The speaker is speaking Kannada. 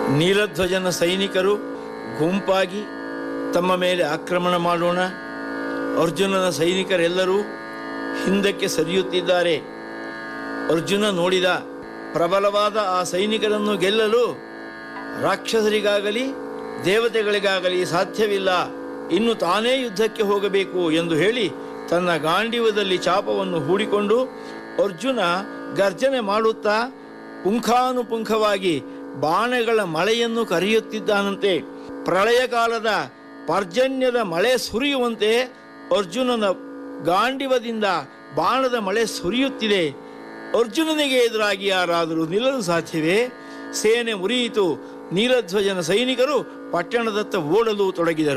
ನೀಲಧ್ವಜನ ಸೈನಿಕರು ಗುಂಪಾಗಿ ತಮ್ಮ ಮೇಲೆ ಆಕ್ರಮಣ ಮಾಡೋಣ ಅರ್ಜುನನ ಸೈನಿಕರೆಲ್ಲರೂ ಹಿಂದಕ್ಕೆ ಸರಿಯುತ್ತಿದ್ದಾರೆ ಅರ್ಜುನ ನೋಡಿದ ಪ್ರಬಲವಾದ ಆ ಸೈನಿಕರನ್ನು ಗೆಲ್ಲಲು ರಾಕ್ಷಸರಿಗಾಗಲಿ ದೇವತೆಗಳಿಗಾಗಲಿ ಸಾಧ್ಯವಿಲ್ಲ ಇನ್ನು ತಾನೇ ಯುದ್ಧಕ್ಕೆ ಹೋಗಬೇಕು ಎಂದು ಹೇಳಿ ತನ್ನ ಗಾಂಡಿವದಲ್ಲಿ ಚಾಪವನ್ನು ಹೂಡಿಕೊಂಡು ಅರ್ಜುನ ಗರ್ಜನೆ ಮಾಡುತ್ತಾ ಪುಂಖಾನುಪುಂಖವಾಗಿ ಬಾಣಗಳ ಮಳೆಯನ್ನು ಕರೆಯುತ್ತಿದ್ದಾನಂತೆ ಪ್ರಳಯ ಕಾಲದ ಪರ್ಜನ್ಯದ ಮಳೆ ಸುರಿಯುವಂತೆ ಅರ್ಜುನನ ಗಾಂಡಿವದಿಂದ ಬಾಣದ ಮಳೆ ಸುರಿಯುತ್ತಿದೆ ಅರ್ಜುನನಿಗೆ ಎದುರಾಗಿ ಯಾರಾದರೂ ನಿಲ್ಲಲು ಸಾಧ್ಯವೇ ಸೇನೆ ಮುರಿಯಿತು ನೀಲಧ್ವಜನ ಸೈನಿಕರು ಪಟ್ಟಣದತ್ತ ಓಡಲು ತೊಡಗಿದರು